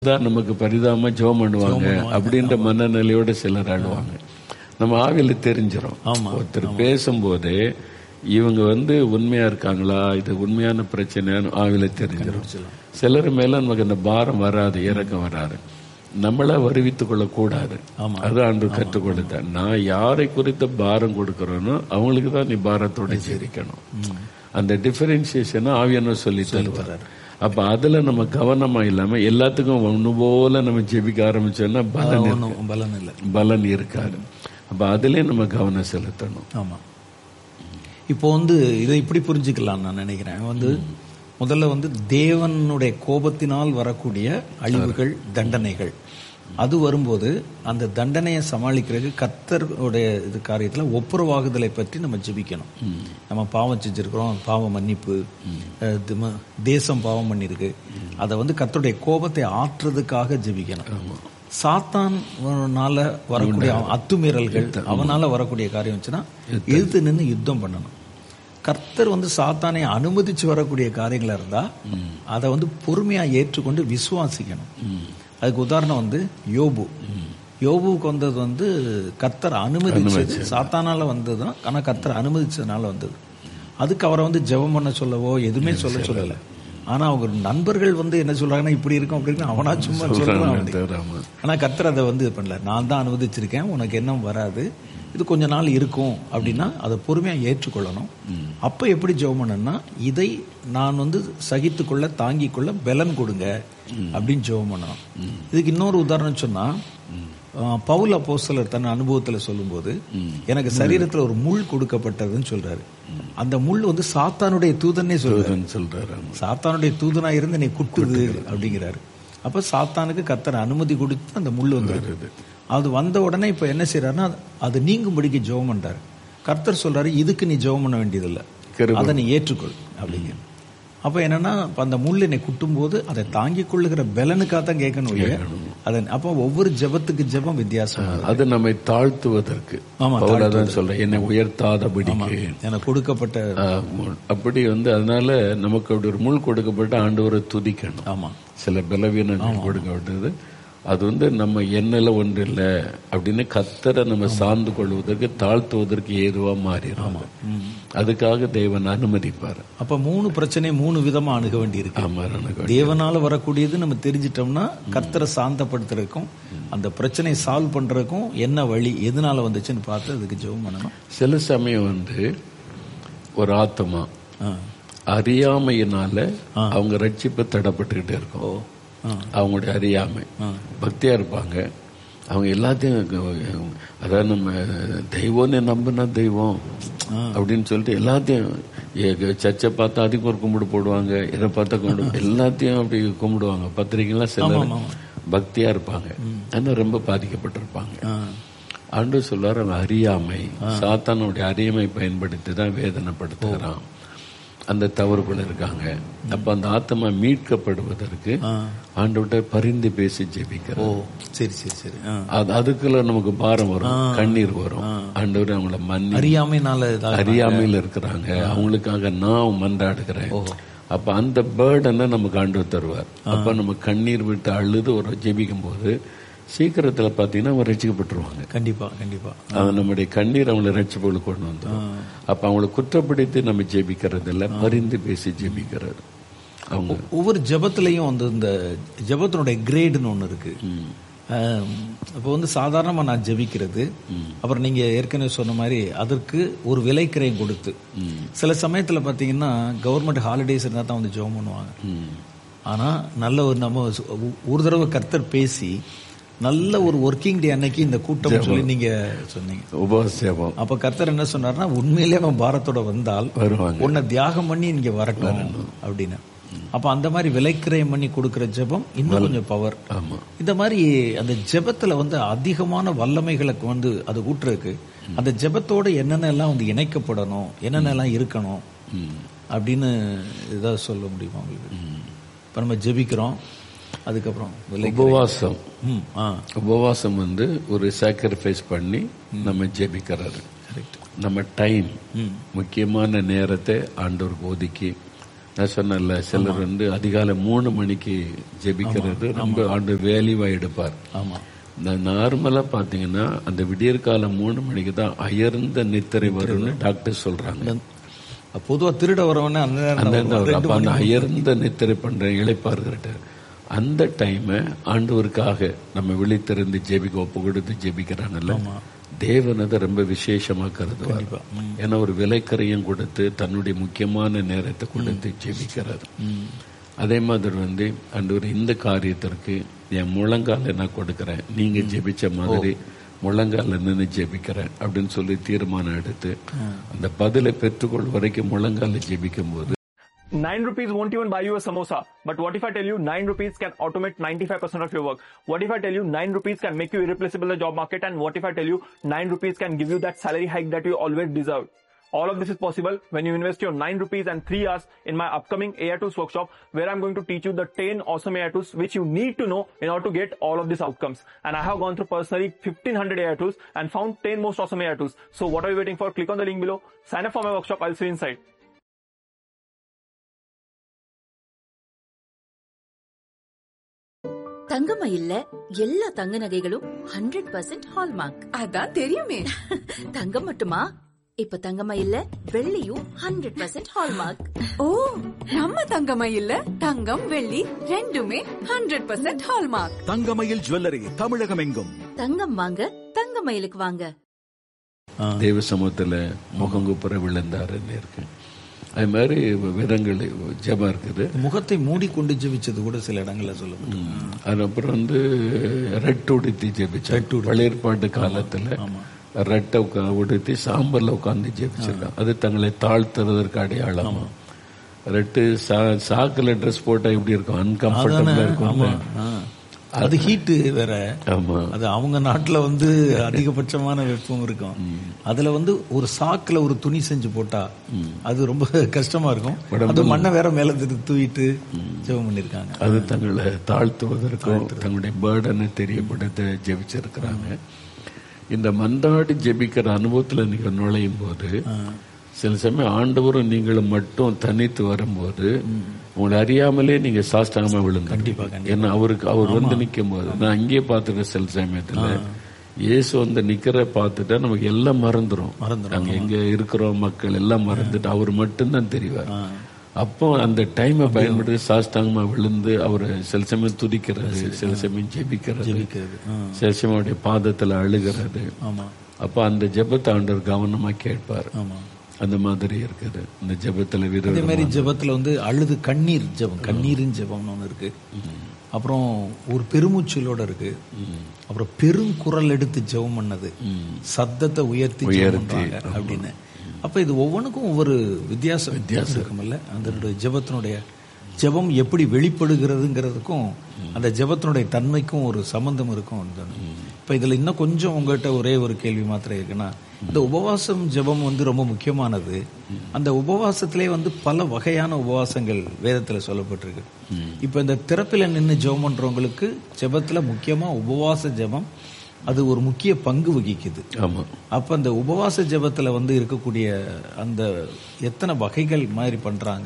தான் நமக்கு பரிதாபமா ஜெபம் பண்ணுவாங்க அப்படின்ற மனநிலையோட சிலர் ஆடுவாங்க நம்ம ஆவியில தெரிஞ்சிடும் ஆமா, ஒருத்தர் பேசும்போது இவங்க வந்து உண்மையா இருக்காங்களா இது உண்மையான பிரச்சனைன்னு ஆவியில தெரிஞ்சிடும் சிலர் மேல நமக்கு அந்த பாரம் வராது இறக்கம் வராது நம்மள வருவித்துக் கொள்ள கூடாது ஆமா. அது ஆண்டு கற்றுக் கொடுத்த நான் யாரை குறித்த பாரம் கொடுக்கறேனோ அவங்களுக்கு தான் நீ பாரத்தோட ஜெரிக்கணும் அந்த டிஃபரன்சியேஷனை ஆவியான சொல்லி தருவார் அப்ப அதுல நம்ம கவனமா இல்லாம எல்லாத்துக்கும் ஒண்ணு போல நம்ம ஜெபிக்க ஆரம்பிச்சோம்னா பலன் இருக்கு. ஒன்றும் பலன் இல்லை பலன் இருக்காது அப்ப அதுலயே நம்ம கவனம் செலுத்தணும் ஆமா இப்போ வந்து இதை இப்படி புரிஞ்சுக்கலாம் நான் நினைக்கிறேன் வந்து முதல்ல வந்து தேவனுடைய கோபத்தினால் வரக்கூடிய அழிவுகள் தண்டனைகள் அது வரும்போது அந்த தண்டனையை சமாளிக்கிறதுக்கு கர்த்தருடைய இது காரியத்துல ஒப்புரவாகுதலை பற்றி நம்ம ஜெபிக்கணும் நம்ம பாவம் செஞ்சிருக்கிறோம் பாவ மன்னிப்பு அஹ், திம- தேசம் பாவம் பண்ணிருக்கு அதை வந்து கர்த்தருடைய கோபத்தை ஆற்றுறதுக்காக ஜெபிக்கணும் சாத்தான்னால வரக்கூடிய அவன் அத்துமீறல்கள் அவனால வரக்கூடிய காரியம் வச்சுன்னா எதிர்த்து நின்று யுத்தம் பண்ணணும் கர்த்தர் வந்து சாத்தானை அனுமதிச்சு வரக்கூடிய காரியங்களா இருந்தா அதை வந்து பொறுமையா ஏற்றுக்கொண்டு விசுவாசிக்கணும் அதுக்கு உதாரணம் வந்து யோபு யோபுவுக்கு வந்தது வந்து கர்த்தர் அனுமதிச்சது சாத்தானால வந்ததுதான் ஆனா கர்த்தர் அனுமதிச்சதுனால வந்தது அதுக்கு அவரை வந்து ஜெபம் பண்ண சொல்லவோ எதுவுமே சொல்ல சொல்லல ஆனா அவங்க நண்பர்கள் வந்து என்ன சொல்றாங்கன்னா இப்படி இருக்கும் அப்படி இருக்கும் அவனா சும்மா சொல்றான் அப்படி. ஆமா. ஆனா கர்த்தர் அதை வந்து இது பண்ணல நான் தான் அனுமதிச்சிருக்கேன் உனக்கு எண்ணம் வராது இது கொஞ்ச நாள் இருக்கும் அப்படின்னா அதை பொறுமையா ஏற்றுக்கொள்ளணும் அப்ப எப்படி ஜெபம் பண்ணணும்னா இதை நான் வந்து சகித்துக்கொள்ள தாங்கிக் கொள்ள பலன் கொடுங்க அப்படின்னு ஜெபம் பண்ணணும் இதுக்கு இன்னொரு உதாரணம் சொன்னா ஆஹ், பவுல் அப்போஸ்தலர் தன் அனுபவத்துல சொல்லும்போது எனக்கு சரீரத்துல ஒரு முள் கொடுக்கப்பட்டதுன்னு சொல்றாரு அந்த முள் வந்து சாத்தானுடைய தூதனே சொல்றாரு தூதன் சொல்றாரு ஆமா. சாத்தானுடைய தூதனா இருந்து நீ குட்டுது அப்படிங்கிறாரு அப்ப சாத்தானுக்கு கத்தர் அனுமதி கொடுத்து அந்த முள் வந்துருது அது வந்த உடனே இப்ப என்ன செய்யறாருன்னா அது நீங்கும்படிக்கு ஜெபம் பண்றாரு கர்த்தர் சொல்றாரு இதுக்கு நீ ஜெபம் பண்ண வேண்டியதில்லை கிருபை. அதை நீ ஏற்றுக்கொள் அப்படிங்கிற அப்ப என்னன்னா இப்ப அந்த முள் என்னை குட்டும் போது அதை தாங்கிக் கொள்ளுகிற பலனுக்காக தான் கேட்கணும் இல்லையா அதை அப்ப ஒவ்வொரு ஜெபத்துக்கு ஜெபம் வித்தியாசமா இருக்கு. அது நம்மை தாழ்த்துவதற்கு ஆமா, அவ்வளவுதான் சொல்றேன் என்னை உயர்த்தாதபடிக்கு எனக்கு கொடுக்கப்பட்ட ஆமா. அப்படி வந்து அதனால நமக்கு அப்படி ஒரு முள் கொடுக்கப்பட்ட ஆண்டவரை துதிக்கணும் ஆமா சில பலவீனங்கள் கொடுக்கப்பட்டது அது வந்து நம்ம எண்ணல ஒன்று இல்லை அப்படின்னு கத்தரை நம்ம சார்ந்து கொள்வதற்கு தாழ்த்துவதற்கு ஏதுவா மாறிடும் அதுக்காக தேவன் அனுமதிப்பார் அப்ப மூணு பிரச்சனை மூணு விதமா அணுக வேண்டி இருக்கு ஆமா எனக்கு தேவனால வரக்கூடியது நம்ம தெரிஞ்சிட்டோம்னா கர்த்தரை சாந்தப்படுத்துறதுக்கும் அந்த பிரச்சனையை சால்வ் பண்றதுக்கும் என்ன வழி எதனால வந்துச்சுன்னு பார்த்து அதுக்கு ஜெபம் பண்ணணும் சில சமயம் வந்து ஒரு ஆத்மா ஆ. அறியாமையினால அவங்க ரட்சிப்பு தடப்பட்டுக்கிட்டே இருக்கும் ஓ ஆ. அவங்களுடைய அறியாமை பக்தியா இருப்பாங்க அவங்க எல்லாத்தையும் அதாவது நம்ம தெய்வம்னு நம்பினா தெய்வம் அப்படின்னு சொல்லிட்டு எல்லாத்தையும் ஏ- சர்ச்சை பார்த்தா அதுக்கு ஒரு கும்பிடு போடுவாங்க இதை பார்த்தா கும்பிடு எல்லாத்தையும் அப்படி கும்பிடுவாங்க பத்திரிக்கைலாம் சிலர் பக்தியா இருப்பாங்க ஆனா ரொம்ப பாதிக்கப்பட்டிருப்பாங்க ஆ. ஆண்டு சொல்றாரு அவன் அறியாமை சாத்தானுடைய அறியாமை பயன்படுத்தி தான் வேதனைப்படுத்துகிறான் அந்த தவறுக்குள்ள இருக்காங்க அப்ப அந்த ஆத்மா மீட்கப்படுவதற்கு ஆண்டவர்கிட்ட பரிந்து பேசி ஜெபிக்கிறார் ஓ சரி சரி சரி ஆ. அது அதுக்குள்ள நமக்கு பாரம் வரும் கண்ணீர் வரும் ஆண்டவர் அவங்கள மன்னி அறியாமைனால இதாக அறியாமையில் இருக்கிறாங்க அவங்களுக்காக நான் மன்றாடுகிறேன் அப்ப அந்த பேர்டனை நமக்கு ஆண்டவர் தருவார் அப்ப நம்ம கண்ணீர் விட்டு அழுது ஒரு ஜெபிக்கும் போது சீக்கிரத்துல பாத்தீங்கன்னா அவங்க ரசிக்கப்பட்டுருவாங்க கண்டிப்பா கண்டிப்பா அது நம்முடைய கண்ணீர் அவங்களை ரட்சிப்புகளுக்கு கொண்டு வந்துடும் அப்ப அவங்களை குற்றப்படுத்தி நம்ம ஜெபிக்கிறது இல்ல பரிந்து பேசி ஜெபிக்கிறது அவங்க ஒவ்வொரு ஜெபத்திலையும் வந்து இந்த ஜெபத்தினுடைய கிரேடுன்னு ஒன்று இருக்கு இப்போ வந்து சாதாரணமாக நான் ஜெபிக்கிறது அப்புறம் நீங்க ஏற்கனவே சொன்ன மாதிரி அதற்கு ஒரு விலைக்கிரயம் கொடுத்து சில சமயத்துல பாத்தீங்கன்னா கவர்மெண்ட் ஹாலிடேஸ் இருந்தால் தான் வந்து ஜெபம் பண்ணுவாங்க ம். ஆனா நல்ல ஒரு நம்ம சு- ஒரு தடவை கர்த்தர் பேசி நல்ல ஒரு ஒர்க்கிங் டே அன்னைக்கு இந்த கூட்டம் சொல்லி நீங்க சொன்னீங்க உபவாச ஜெபம் அப்ப கர்த்தர் என்ன சொன்னார்னா உண்மையிலே அவன் பாரத்தோட வந்தால் வருவாங்க உன்னை தியாகம் பண்ணி நீங்க வரட்டும் அப்படின்னு அப்ப அந்த மாதிரி விலைக்கிரயம் பண்ணி கொடுக்கிற ஜெபம் இன்னும் கொஞ்சம் பவர் ஆமா இந்த மாதிரி அந்த ஜெபத்துல வந்து அதிகமான வல்லமைகளுக்கு வந்து அது ஊற்றுறதுக்கு அந்த ஜெபத்தோட என்னென்ன எல்லாம் வந்து இணைக்கப்படணும் என்னென்ன எல்லாம் இருக்கணும் அப்படின்னு ஏதாவது சொல்ல முடியுமா உங்களுக்கு இப்ப நம்ம ஜெபிக்கிறோம் அதுக்கப்புறம் விலை உபவாசம் ம் ஆ உபவாசம் வந்து ஒரு சாக்ரிஃபைஸ் பண்ணி நம்ம ஜெபிக்கிறாரு கரெக்ட் நம்ம டைம் முக்கியமான நேரத்தை ஆண்டவருக்கு ஒதுக்கி நான் சொன்னேன்ல சிலர் வந்து அதிகாலை மூணு மணிக்கு ஜெபிக்கிறது ரொம்ப ஆண்டு வேல்யூவா எடுப்பார் ஆமா இந்த நார்மலா பாத்தீங்கன்னா அந்த விடியற்கால மூணு மணிக்கு தான் அயர்ந்த நித்திரை வரும்னு டாக்டர் சொல்றாங்க பொதுவா திருட வரவனே அந்த நேரம் அந்த தான் இந்த வருவான். அப்ப அந்த அயர்ந்த நித்திரை பண்ற இழைப்பார்கிட்ட அந்த டைமை ஆண்டவருக்காக நம்ம விழித்திருந்து ஜெபிக்க ஒப்பு கொடுத்து ஜெபிக்கிறாங்கல்ல தேவன் அதை ரொம்ப விசேஷமா கருதுவார் ஏன்னா ஒரு விலைக்கரையும் கொடுத்து தன்னுடைய முக்கியமான நேரத்தை கொடுத்து ஜெபிக்கிறார் அதே மாதிரி வந்து ஆண்டவர் இந்த காரியத்திற்கு என் முழங்கால நான் கொடுக்கறேன் நீங்க ஜெபிச்ச மாதிரி முழங்கால நின்று ஜெபிக்கிறேன் அப்படின்னு சொல்லி தீர்மானம் எடுத்து அந்த பதிலை பெற்றுக்கொள் வரைக்கும் முழங்கால ஜெபிக்கும் போது 9 rupees won't even buy you a samosa. But what if I tell you 9 rupees can automate 95% of your work? What if I tell you 9 rupees can make you irreplaceable in the job market? And what if I tell you 9 rupees can give you that salary hike that you always deserve? All of this is possible when you invest your 9 rupees and 3 hours in my upcoming AI Tools workshop where I'm going to teach you the 10 awesome AI Tools which you need to know in order to get all of these outcomes. And I have gone through personally 1500 AI Tools and found 10 most awesome AI Tools. So what are you waiting for? Click on the link below. Sign up for my workshop. I'll see you inside. தங்கமயில்ல எல்லா தங்க நகைகளும் hundred percent hallmark அதான் தெரியுமே தங்கம் மட்டுமா இப்ப தங்கமயில்ல வெள்ளியும் hundred percent hallmark ஓ நம்ம தங்கமயில்ல தங்கம் வெள்ளி ரெண்டுமே hundred percent hallmark Thangamayil jewellery Tamilagam எங்கும் தங்கம் வாங்க தங்கமயிலுக்கு வாங்க தேவ சமூகத்துல முகங்குப்புற விழுந்தாருன்னு இருக்கு அது மாதிரி விதங்கள் ஜெபம் இருக்குது முகத்தை மூடிக்கொண்டு ஜெபிச்சது கூட சில இடங்கள்ல சொல்லப்படும் ம். அதுக்கப்புறம் வந்து ரெட் உடுத்தி ஜெபிச்சார் பழையற்பாட்டு காலத்துல ரெட்டை உட்கா உடுத்தி சாம்பல்ல உட்கார்ந்து ஜெபிச்சிருக்காங்க அது தங்களை தாழ்த்துறதற்கு அடையாளம் ரெட்டு சா- சாக்குல ட்ரெஸ் போட்டா எப்படி இருக்கும் அன்கம்ஃபர்டபுளா இருக்கும் ஆ. அது ஹீட்டு வேற ஆமா அது அவங்க நாட்டுல வந்து அதிகபட்சமான வெப்பம் இருக்கும் அதுல வந்து ஒரு சாக்குல ஒரு துணி செஞ்சு போட்டா அது ரொம்ப கஷ்டமா இருக்கும் அது மண்ணை வேற மேல தூ- தூவிட்டு ஜெபம் பண்ணிருக்காங்க அது தங்களை தாழ்த்துவதற்கும் தங்களுடைய பேர்டனை தெரியப்படுத்த ஜெபிச்சிருக்கிறாங்க இந்த மன்றாடி ஜெபிக்கிற அனுபவத்துல நீங்க நுழையும் போது சில சமயம் ஆண்டவரும் நீங்களும் மட்டும் தனித்து வரும்போது உங்களை அறியாமலே நீங்க சாஸ்தாங்கமா விழுந்து கண்டிப்பா, ஏன்னா அவருக்கு அவர் வந்து நிக்கும் போது நான் அங்கேயே பார்த்துருக்கேன் சில சமயத்துல இயேசு வந்து நிக்கிற பார்த்துட்டா நமக்கு எல்லாம் மறந்துரும் மறந்துரும், நாங்க எங்க இருக்கிறோம் மக்கள் எல்லாம் மறந்துட்டு அவர் மட்டும்தான் தெரிவார் அப்போ அந்த டைமை பயன்படுத்தி சாஸ்தாங்கமா விழுந்து அவர் சில சமயம் துதிக்கிறது சில சமயம் ஜெபிக்கிறது ஜெபிக்கிறது. ஆ. சில சமயம் அவருடைய பாதத்துல அழுகிறது ஆமா அப்ப அந்த ஜெபத்தை ஆண்டவர் கவனமா கேட்பார் ஆமா அந்த மாதிரி இருக்குது இந்த ஜெபத்துல அதே விரோதம் மாதிரி ஜெபத்துல வந்து அழுது கண்ணீர் ஜெபம் கண்ணீரின் ஜெபம்னு ஒண்ணு இருக்கு அப்புறம் ஒரு பெருமூச்சலோட இருக்கு அப்புறம் பெருங்குரல் எடுத்து ஜெபம் பண்ணது சத்தத்தை உயர்த்தி ஜெபம் பண்றாங்க அப்படின்னு அப்ப இது ஒவ்வொன்றுக்கும் ஒவ்வொரு வித்தியாசம் வித்தியாசம் இருக்கும்ல அதனுடைய ஜெபத்தினுடைய ஜெபம் எப்படி வெளிப்படுகிறதுங்கிறதுக்கும் அந்த ஜெபத்தினுடைய தன்மைக்கும் ஒரு சம்பந்தம் இருக்கும் இப்ப இதுல இன்னும் கொஞ்சம் உங்ககிட்ட ஒரே ஒரு கேள்வி மாத்திரம் இருக்குன்னா இந்த உபவாசம் ஜெபம் வந்து ரொம்ப முக்கியமானது அந்த உபவாசத்திலே வந்து பல வகையான உபவாசங்கள் வேதத்துல சொல்லப்பட்டிருக்கு இப்ப இந்த திறப்பில நின்று ஜெபம் பண்றவங்களுக்கு ஜெபத்துல முக்கியமா உபவாச ஜெபம் அது ஒரு முக்கிய பங்கு வகிக்குது ஆமா அப்ப அந்த உபவாச ஜெபத்துல வந்து இருக்கக்கூடிய அந்த எத்தனை வகைகள் மாதிரி பண்றாங்க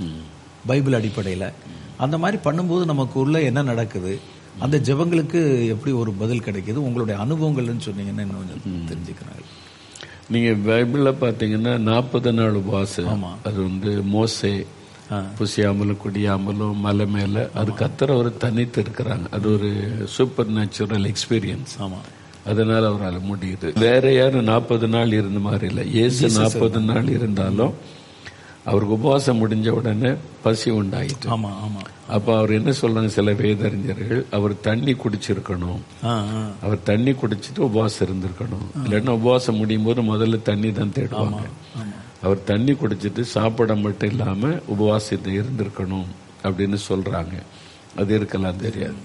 பைபிள் அடிப்படையில அந்த மாதிரி பண்ணும்போது நமக்கு உள்ள என்ன நடக்குது அந்த ஜெபங்களுக்கு எப்படி ஒரு பதில் கிடைக்குது உங்களுடைய அனுபவங்கள்னு சொன்னீங்கன்னா இன்னும் கொஞ்சம் தெரிஞ்சுக்கிறாங்க நீங்க பைபிள்ல பாத்தீங்கன்னா நாற்பது நாள் உபவாசம் அது வந்து மோசே புசியாமலும் குடியாமலும் மலை மேல அது கத்தர் அவர் தனித்து இருக்கிறாங்க அது ஒரு சூப்பர் நேச்சுரல் எக்ஸ்பீரியன்ஸ் ஆமா அதனால அவரால் முடியுது வேற யாரும் நாற்பது நாள் இருந்த மாதிரி இல்லை இயேசு நாற்பது நாள் இருந்தாலும் அவருக்கு உபவாசம் முடிஞ்ச உடனே பசி உண்டாயிட்டு ஆமா ஆமா அப்ப அவர் என்ன சொல்றாங்க சில வேதறிஞர்கள் அவர் தண்ணி குடிச்சிருக்கணும் ஆ, ஆ. அவர் தண்ணி குடிச்சிட்டு உபவாசம் இருந்திருக்கணும் இல்லைன்னா உபவாசம் முடியும் போது முதல்ல தண்ணி தான் தேடுவாங்க அவர் தண்ணி குடிச்சிட்டு சாப்பிட மட்டும் இல்லாம உபவாசத்தை இருந்திருக்கணும் அப்படின்னு சொல்றாங்க அது இருக்கலாம் தெரியாது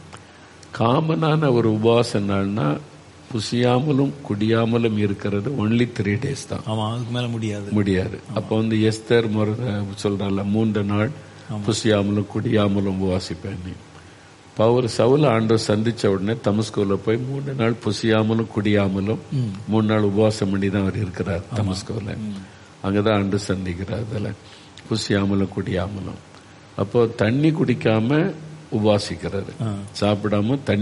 காமனான ஒரு உபவாச நாள்னா புசியாமலும் குடியாமலும் இருக்கிறது ஒன்லி த்ரீ டேஸ் தான் ஆமா அதுக்கு மேல முடியாது முடியாது அப்ப வந்து எஸ்தர் முறை சொல்றால மூன்று நாள் புசியாமலும் குடியாமலும் உபவாசிப்பேன் பவுர் சவுல ஆண்டவர் சந்திச்ச உடனே தமஸ்கோல போய் மூணு நாள் புசியாமலும் குடியாமலும் மூணு நாள் உபவாசம் பண்ணி தான் அவர் இருக்கிறார் தமஸ்கோல அங்கதான் ஆண்டு சந்திக்கிறார் அதுல புசியாமலும் குடியாமலும் அப்போ தண்ணி குடிக்காம உபாசிக்கிறாரு சாப்பிடாம தண்ணி